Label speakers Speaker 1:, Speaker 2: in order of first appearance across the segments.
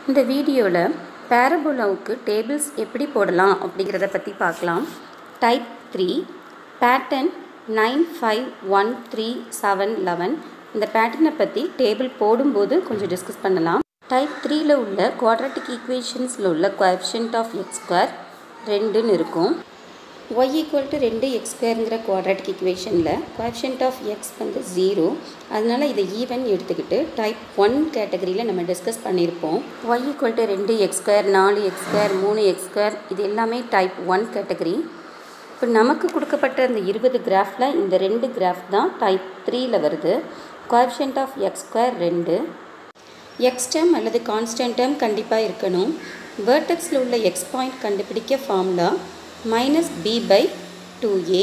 Speaker 1: இந்த வீடியோவில் பேரபோலாவுக்கு டேபிள்ஸ் எப்படி போடலாம் அப்படிங்கிறத பற்றி பார்க்கலாம் type three pattern nine five one three seven eleven இந்த பேட்டர்னை பற்றி டேபிள் போடும்போது கொஞ்சம் டிஸ்கஸ் பண்ணலாம் டைப் த்ரீயில் உள்ள குவாட்ரட்டிக் ஈக்குவேஷன்ஸில் உள்ள கோஎஃபிஷியன்ட் ஆஃப் எக்ஸ் ஸ்கொயர் ரெண்டுன்னு இருக்கும் ஒய் ஈக்குவல் டு ரெண்டு எக்ஸ் ஸ்கொயருங்கிற குவாட்ரட்டிக் ஈக்குவேஷனில் கோஎஃபிஷியன்ட் ஆஃப் எக்ஸ் வந்து ஜீரோ அதனால் இதை ஈவன் எடுத்துக்கிட்டு டைப் ஒன் கேட்டகரியில் நம்ம டிஸ்கஸ் பண்ணியிருப்போம் ஒய் ஈக்குவல் டு ரெண்டு எக்ஸ் ஸ்கொயர் நாலு எக்ஸ் ஸ்கொயர் மூணு எக்ஸ் ஸ்கொயர் இது எல்லாமே டைப் ஒன் கேட்டகரி இப்போ நமக்கு கொடுக்கப்பட்ட அந்த இருபது கிராஃபில் இந்த ரெண்டு கிராஃப் தான் டைப் த்ரீயில் வருது கோஎஃபிஷியன்ட் ஆஃப் எக்ஸ் ஸ்கொயர் ரெண்டு எக்ஸ் டேர்ம் அல்லது கான்ஸ்டன்ட் டேர்ம் கண்டிப்பாக இருக்கணும் வேர்டெக்ஸில் உள்ள எக்ஸ் பாயிண்ட் கண்டுபிடிக்க formula minus B by two A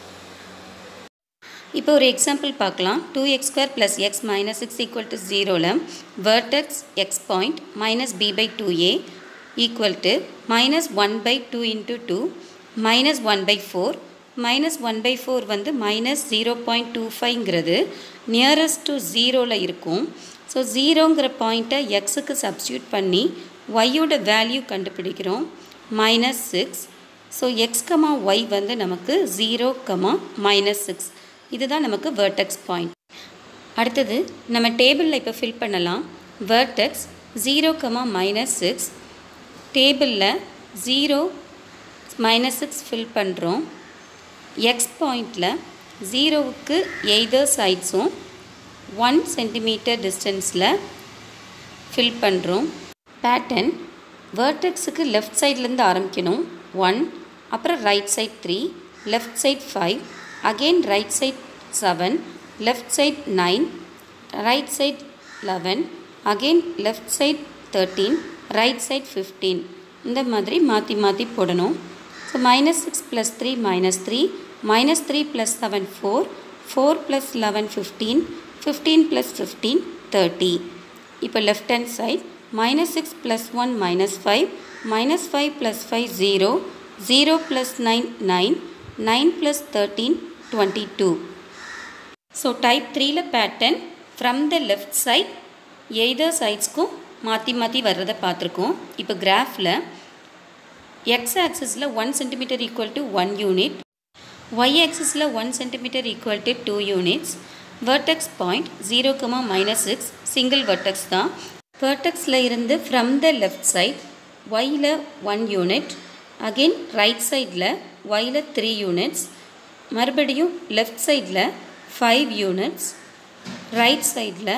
Speaker 1: இப்போ ஒரு எக்ஸாம்பிள் பார்க்கலாம் two X square plus X minus six equal to ஜீரோவில் vertex X point minus B by two A equal to minus one by two into two minus one by four minus one by four வந்து minus zero point two ஃபைவ்ங்கிறது nearest to ஜீரோவில் இருக்கும் so ஜீரோங்கிற பாயிண்ட்டை எக்ஸுக்கு substitute பண்ணி ஒய்யோட value கண்டுபிடிக்கிறோம் minus six so X comma Y வந்து நமக்கு ஜீரோ கமா மைனஸ் சிக்ஸ் இதுதான் நமக்கு வேர்டெக்ஸ் பாயிண்ட் அடுத்தது நம்ம டேபிளில் இப்போ ஃபில் பண்ணலாம் vertex zero comma minus six டேபிளில் ஜீரோ மைனஸ் சிக்ஸ் ஃபில் பண்ணுறோம் எக்ஸ் பாயிண்டில் ஜீரோவுக்கு எய்தர் சைட்ஸும் ஒன் சென்டிமீட்டர் டிஸ்டன்ஸில் ஃபில் பண்ணுறோம் பேட்டர்ன் வேர்டெக்ஸுக்கு லெஃப்ட் சைட்லேருந்து ஆரம்பிக்கணும் ஒன் அப்புறம் right side three left side five again right side seven left side nine right side eleven again left side thirteen right side fifteen இந்த மாதிரி மாற்றி மாற்றி போடணும் so minus six plus three minus three minus three plus seven four four plus eleven fifteen fifteen plus fifteen thirty இப்போ left hand side minus six plus one minus five minus five plus five zero zero plus nine nine nine plus thirteen twenty two so type த்ரீயில் pattern from the left side either சைட்ஸ்க்கும் மாற்றி மாற்றி வர்றதை பார்த்துருக்கோம் இப்போ கிராஃபில் X ஆக்சிஸில் one centimetre equal to one unit Y ஆக்சிஸில் one centimetre equal to two units vertex point zero comma minus six single vertex தான் வேர்டெக்ஸில் இருந்து ஃப்ரம் த லெஃப்ட் சைட் ஒயில் ஒன் யூனிட் அகெயின் ரைட் சைடில் ஒயில் த்ரீ யூனிட்ஸ் மறுபடியும் left சைடில் five units right சைடில்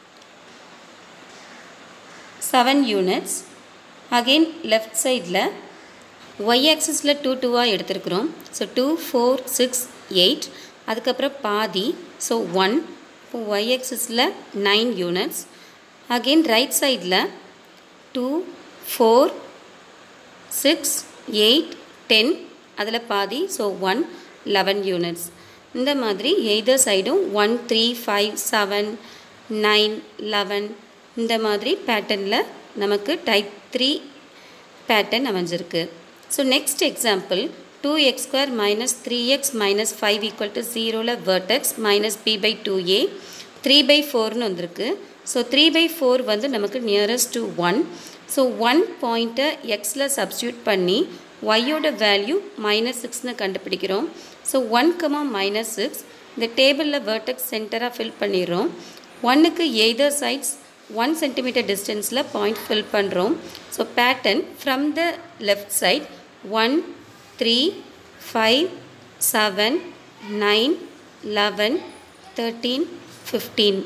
Speaker 1: செவன் யூனிட்ஸ் அகெயின் லெஃப்ட் சைடில் ஒய் ஆக்சிஸில் டூ டூவாக எடுத்துருக்குறோம் so two four six eight அதுக்கப்புறம் பாதி ஸோ ஒன் இப்போ ஒய் ஆக்சிஸில் நைன் யூனிட்ஸ் அகெயின் ரைட் சைடில் two four six eight ten அதில் பாதி ஸோ ஒன் லெவன் யூனிட்ஸ் இந்த மாதிரி எய்தர் சைடும் one three five seven nine eleven இந்த மாதிரி பேட்டர்னில் நமக்கு டைப் த்ரீ பேட்டர்ன் அமைஞ்சிருக்கு so next example two X square minus three X minus five equal to ஜீரோவில் vertex minus B by two A three by ஃபோர்னு வந்திருக்கு so three by four வந்து நமக்கு nearest to one so one பாயிண்ட்டை எக்ஸில் substitute பண்ணி ஒய்யோட value minus சிக்ஸ்னு கண்டுபிடிக்கிறோம் so one comma minus six இந்த டேபிளில் வேர்டெக்ஸ் சென்டராக ஃபில் பண்ணிடுறோம் ஒன்னுக்கு எய்தர் சைட்ஸ் ஒன் சென்டிமீட்டர் டிஸ்டன்ஸில் பாயிண்ட் ஃபில் பண்ணுறோம் so pattern from the left side one three five seven nine eleven thirteen fifteen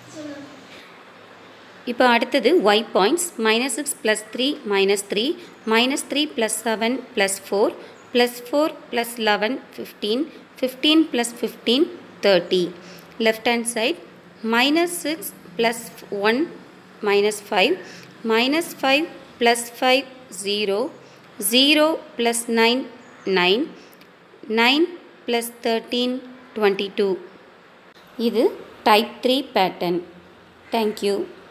Speaker 1: இப்போ அடுத்தது Y points minus six plus three minus three minus three plus seven plus four plus four plus eleven fifteen fifteen plus fifteen thirty left hand side minus six plus one minus five minus five plus five zero zero plus nine nine nine plus thirteen twenty two இது type three pattern thank you